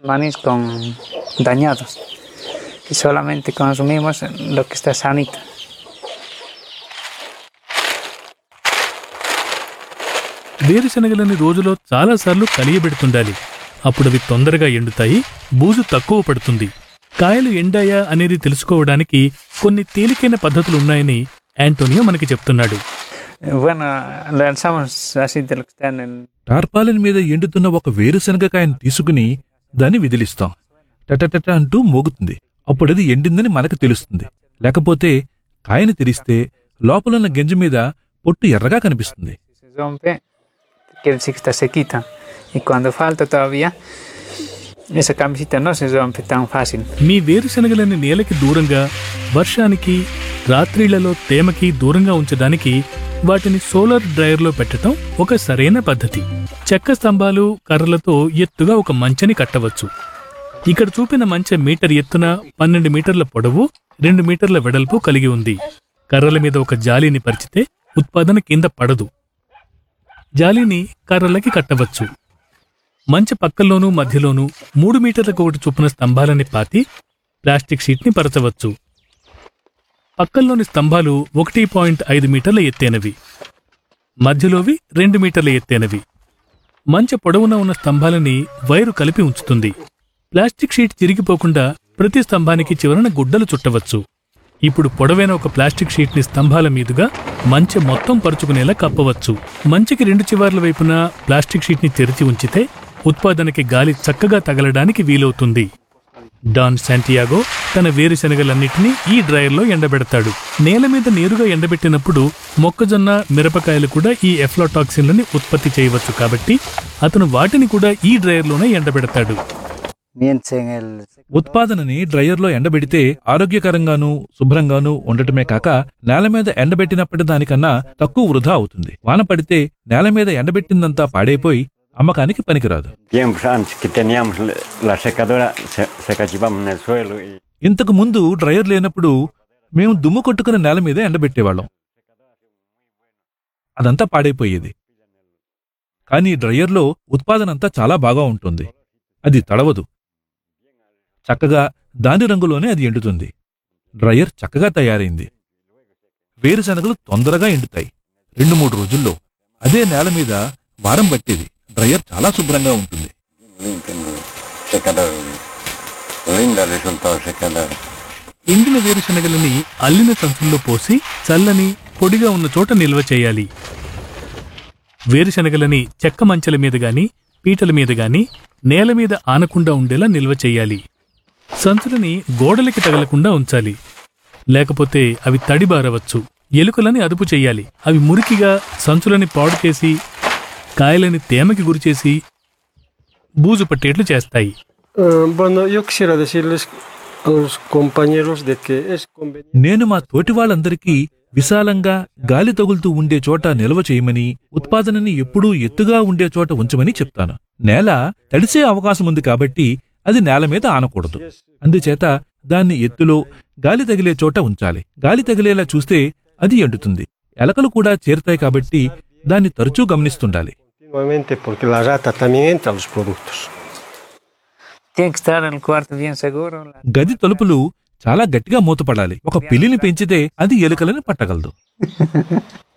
manis con dañados y solamente consumimos lo que está sanito. వేరుశనగలని రోజులో చాలాసార్లు కలియబెడుతుండాలి అప్పుడవి తొందరగా ఎండుతాయి బూజు తక్కువ పడుతుంది కాయలు ఎండాయా అనేది తెలుసుకోవడానికి కొన్ని తేలికైన పద్ధతులు ఉన్నాయని యాంటోనియో మనకి చెప్తున్నాడు Bueno, lanzamos así de lo que está en el... tarpaulin మీద ఎండుతున్న ఒక వేరుశనగకాయను తీసుకుని దాన్ని విదిలిస్తాం టటటట అంటూ మోగుతుంది అప్పుడది ఎండిందని మనకు తెలుస్తుంది లేకపోతే కాయని తెరిస్తే లోపలున్న గింజ మీద పొట్టు ఎర్రగా కనిపిస్తుంది Si se rompe, quiere decir que está sequita. Y cuando falta todavía, esa camisita no se rompe tan fácil. మీ వేరుశనగలని నేలకి దూరంగా వర్షానికి రాత్రిళ్లలో తేమకి దూరంగా ఉంచడానికి వాటిని సోలార్ డ్రైయర్లో పెట్టడం ఒక సరైన పద్ధతి చెక్క స్తంభాలు కర్రలతో ఎత్తుగా ఒక మంచెని కట్టవచ్చు ఇక్కడ చూపిన మంచె మీటర్ ఎత్తున పన్నెండు మీటర్ల పొడవు రెండు మీటర్ల వెడల్పు కలిగి ఉంది కర్రల మీద ఒక జాలీని పరిచితే ఉత్పాదన కింద పడదు జాలీని కర్రలకి కట్టవచ్చు మంచె పక్కల్లోనూ మధ్యలోనూ మూడు మీటర్లకు ఒకటి చొప్పున స్తంభాలని పాతి ప్లాస్టిక్ షీట్ని పరచవచ్చు పక్కల్లోని స్తంభాలు ఒకటి పాయింట్ ఐదు మీటర్ల ఎత్తైనవి మధ్యలోవి రెండు మీటర్ల ఎత్తైనవి మంచె పొడవున ఉన్న స్తంభాలని వైరు కలిపి ఉంచుతుంది ప్లాస్టిక్ షీట్ చిరిగిపోకుండా ప్రతి స్తంభానికి చివరన గుడ్డలు చుట్టవచ్చు ఇప్పుడు పొడవైన ఒక ప్లాస్టిక్ షీట్ని స్తంభాల మీదుగా మంచె మొత్తం పరుచుకునేలా కప్పవచ్చు మంచెకి రెండు చివర్ల వైపున ప్లాస్టిక్ షీట్ని తెరిచి ఉంచితే ఉత్పాదనకి గాలి చక్కగా తగలడానికి వీలవుతుంది డాన్ శాంటియాగో తన వేరుశనగలన్నిటినీ ఈ డ్రైయర్లో ఎండబెడతాడు నేల మీద నేరుగా ఎండబెట్టినప్పుడు మొక్కజొన్న మిరపకాయలు కూడా ఈ ఎఫ్లాటాక్సిన్లని ఉత్పత్తి చేయవచ్చు కాబట్టి అతను వాటిని కూడా ఈ డ్రైయర్లోనే ఎండబెడతాడు Mientras en el ఉత్పాదనని డ్రయర్లో ఎండబెడితే ఆరోగ్యకరంగానూ శుభ్రంగానూ ఉండటమే కాక నేల మీద ఎండబెట్టినప్పటి దానికన్నా తక్కువ వృధా అవుతుంది వాన పడితే నేల మీద ఎండబెట్టిందంతా పాడైపోయి అమ్మకానికి పనికిరాదు tiempos antes que teníamos la- la secadora, se, se cachivamos en el suelo y ఇంతకు ముందు డ్రయర్ లేనప్పుడు మేము దుమ్ము కొట్టుకున్న నేల మీద ఎండబెట్టేవాళ్ళం అదంతా పాడైపోయేది కానీ డ్రయర్లో ఉత్పాదనంతా చాలా బాగా ఉంటుంది అది తడవదు చక్కగా దాని రంగులోనే అది ఎండుతుంది డ్రయర్ చక్కగా తయారైంది వేరుశనగలు తొందరగా ఎండుతాయి రెండు మూడు రోజుల్లో అదే నేల మీద వారం పట్టేది డ్రయర్ చాలా శుభ్రంగా ఉంటుంది tengo secador. Lindo el resultado del secador. ఎండిన వేరుశనగలని అల్లిన సంచుల్లో పోసి చల్లని పొడిగా ఉన్న చోట నిల్వ చేయాలి వేరుశనగలని చెక్క మంచెల మీద గాని పీటల మీద గాని నేల మీద ఆనకుండా ఉండేలా నిల్వ చేయాలి సంచులని గోడలకి తగలకుండా ఉంచాలి లేకపోతే అవి తడిబారవచ్చు ఎలుకలని అదుపు చెయ్యాలి అవి మురికిగా సంచులని పాడు చేసి కాయలని తేమకి గురిచేసి బూజు పట్టేట్లు చేస్తాయి Eh, bueno, yo quisiera decirles a los compañeros de que es conveniente. నేను మా తోటి వాళ్ళందరికీ విశాలంగా గాలి తగులుతూ ఉండే చోట నిల్వ చేయమని ఉత్పాదనని ఎప్పుడూ ఎత్తుగా ఉండే చోట ఉంచమని చెప్తాను నేల తడిసే అవకాశం ఉంది కాబట్టి అది నేల మీద ఆనకూడదు అందుచేత దాన్ని ఎత్తులో గాలి తగిలే చోట ఉంచాలి గాలి తగిలేలా చూస్తే అది ఎండుతుంది ఎలకలు కూడా చేరుతాయి కాబట్టి దాన్ని తరచూ గమనిస్తుండాలి Continuamente, porque la rata también entra a los productos. Tiene que estar en el cuarto bien seguro. la- గది తలుపులు చాలా గట్టిగా మూతపడాలి ఒక పిల్లిని పెంచితే అది ఎలుకలను పట్టగలదు